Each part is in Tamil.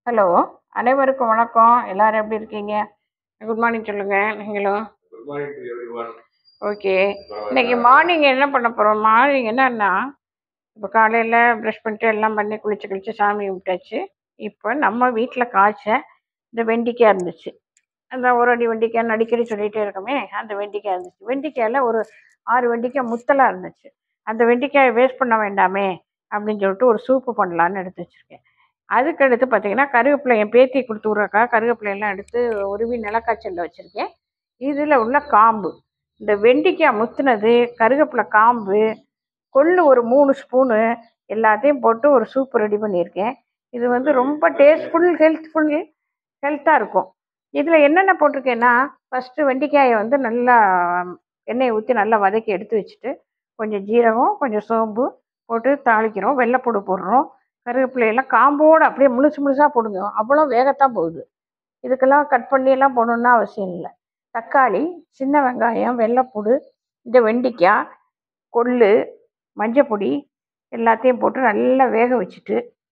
ஹலோ அனைவருக்கும் வணக்கம் எல்லாரும் எப்படி இருக்கீங்க குட் மார்னிங் சொல்லுங்க நீங்களும் Good morning to everyone. Okay இன்னைக்கு மார்னிங் என்ன பண்ண போகிறோம் மார்னிங் என்னன்னா இப்போ காலையில் ப்ரஷ் பண்ணிட்டு எல்லாம் பண்ணி குளிச்சு குளிச்சு சாமி கும்பிட்டாச்சு இப்போ நம்ம வீட்டில் காய்ச்ச இந்த வெண்டிக்காய் இருந்துச்சு அந்த ஒரு அடி வெண்டிக்காய் அடிக்கடி சொல்லிகிட்டே இருக்கோமே அந்த வெண்டிக்காய் இருந்துச்சு வெண்டிக்காயில் ஒரு ஆறு வெண்டிக்காய் முத்தலாக இருந்துச்சு அந்த வெண்டிக்காயை வேஸ்ட் பண்ண வேண்டாமே அப்படின்னு சொல்லிட்டு ஒரு சூப்பு பண்ணலான்னு எடுத்து வச்சுருக்கேன் அதுக்கு அடுத்து பார்த்தீங்கன்னா கருவேப்பிலை என் பேத்தி கொடுத்து விட்றக்கா கருவேப்பிலையெல்லாம் எடுத்து உருவி நிலக்காய்ச்சலில் வச்சுருக்கேன் இதில் உள்ள காம்பு இந்த வெண்டிக்காய் முத்துனது கருவேப்பிலை காம்பு கொள்ளு ஒரு மூணு ஸ்பூனு எல்லாத்தையும் போட்டு ஒரு சூப் ரெடி பண்ணியிருக்கேன் இது வந்து ரொம்ப டேஸ்ட்ஃபுல் ஹெல்த்ஃபுல் ஹெல்த்தாக இருக்கும் இதில் என்னென்ன போட்டிருக்கேன்னா ஃபஸ்ட்டு வெண்டிக்காயை வந்து நல்லா எண்ணெயை ஊற்றி நல்லா வதக்கி எடுத்து வச்சுட்டு கொஞ்சம் ஜீரகம் கொஞ்சம் சோம்பு போட்டு தாளிக்கிறோம் வெள்ளைப்பூடு போடுறோம் கருவேப்பிலையெல்லாம் காம்போடு அப்படியே முழுசு முழுசாக போடுங்க அவ்வளோ வேகத்தான் போகுது இதுக்கெல்லாம் கட் பண்ணி எல்லாம் போடணுன்னா அவசியம் இல்லை தக்காளி சின்ன வெங்காயம் வெள்ளைப்பூடு இந்த வெண்டிக்காய் கொள்ளு மஞ்சப்பொடி எல்லாத்தையும் போட்டு நல்லா வேக வச்சுட்டு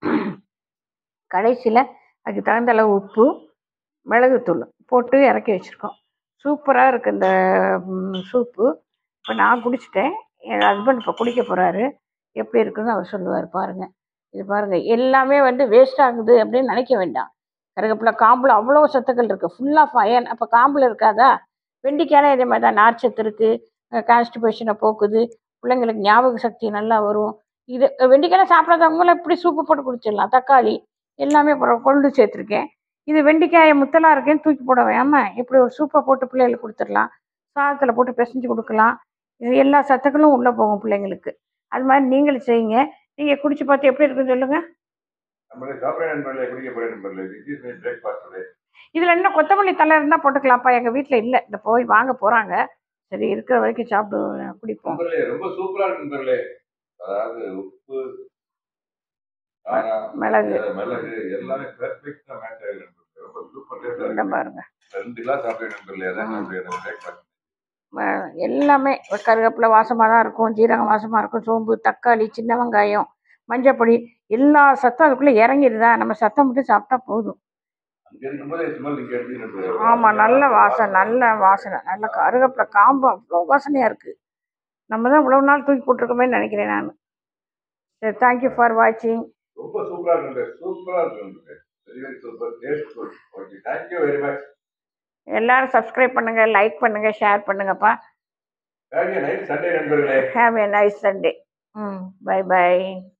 கடைசியில் அதுக்கு தகுந்த அளவு உப்பு மிளகுத்தூள் போட்டு இறக்கி வச்சுருக்கோம் சூப்பராக இருக்குது இந்த ம், சூப்பு இப்போ நான் குடிச்சிட்டேன் என் ஹஸ்பண்ட் இப்போ குடிக்க போகிறாரு எப்படி இருக்குன்னு அவர் சொல்லுவார் பாருங்கள் இது பாருங்கள் எல்லாமே வந்து வேஸ்ட் ஆகுது அப்படின்னு நினைக்க வேண்டாம் கருவேப்பிலை காம்பில் அவ்வளோ சத்துக்கள் இருக்குது ஃபுல்லாக அயன் அப்போ காம்பில் இருக்காதா வெண்டிக்காயில் இதே மாதிரி தான் நார்ச்சத்து இருக்குது கான்ஸ்டிபேஷனை போக்குது பிள்ளைங்களுக்கு ஞாபக சக்தி நல்லா வரும் இது வெண்டிக்காயில் சாப்பிடாதவங்களும் இப்படி சூப்பு போட்டு குடிச்சிடலாம் தக்காளி எல்லாமே அப்புறம் கொண்டு சேர்த்துருக்கேன் இது வெண்டிக்காயை முத்தலாக இருக்கேன்னு தூக்கி போட வேணாமல் இப்படி ஒரு சூப்பை போட்டு பிள்ளைகளுக்கு கொடுத்துடலாம் சாதத்தில் போட்டு பிசைஞ்சு கொடுக்கலாம் இது எல்லா சத்துக்களும் உள்ளே போகும் பிள்ளைங்களுக்கு அது மாதிரி நீங்களும் செய்யுங்க நீங்கள் குடிச்சு பார்த்து எப்படி இருக்குன்னு சொல்லுங்கள் நம்மளே சாப்பிட நண்பர்களே குடிக்க போற நண்பர்களே this is my breakfast today. இதில் என்ன கொத்தமல்லி தலை இருந்தால் போட்டுக்கலாம்ப்பா எங்கள் வீட்டில் இல்லை இந்த போய் வாங்க போகிறாங்க சரி இருக்கிற வரைக்கும் சாப்பிடு குடிப்போம் நண்பர்களே ரொம்ப சூப்பரா இருக்கு நண்பர்களே அதாவது உப்பு காரம் மிளகு அஹ், மிளகு எல்லாமே பெர்ஃபெக்டா மேட்ச் ஆகுது நண்பர்களே ரொம்ப சூப்பர் டேஸ்டா இந்த இருக்கு பாருங்க ரெண்டு கிளாஸ் சாப்பிட்டேன் நண்பர்களே அதான் என்னுடைய பிரேக்ஃபாஸ்ட் ம- எல்லாமே கருவேப்பிலை வாசமாக தான் இருக்கும் ஜீரகம் வாசமாக இருக்கும் சோம்பு தக்காளி சின்ன வெங்காயம் மஞ்சப்பொடி எல்லா சத்தும் அதுக்குள்ளே இறங்கிடுதா நம்ம சத்தம் மட்டும் சாப்பிட்டா போதும் அங்க இருக்கும்போதே ஸ்மெல் இங்க எடுத்து நண்பர்களே ஆமாம் நல்ல வாசனை நல்ல வாசனை நல்ல கருவேப்பிலை காம்பு அவ்வளோ வாசனையாக இருக்குது நம்ம தான் இவ்வளோ நாள் தூக்கி போட்டிருக்கோமே நினைக்கிறேன் நான் சரி தேங்க்யூ ஃபார் வாட்சிங் ரொம்ப சூப்பரா இருக்கு நண்பர்களே சூப்பரா இருக்கு நண்பர்களே very very super tasteful okay thank you very much எல்லாரும் சப்ஸ்கிரைப் பண்ணுங்கள் லைக் பண்ணுங்கள் ஷேர் பண்ணுங்கப்பா ஹேவ் எ நைட் சண்டே நண்பர்களே have a nice Sunday hmm bye by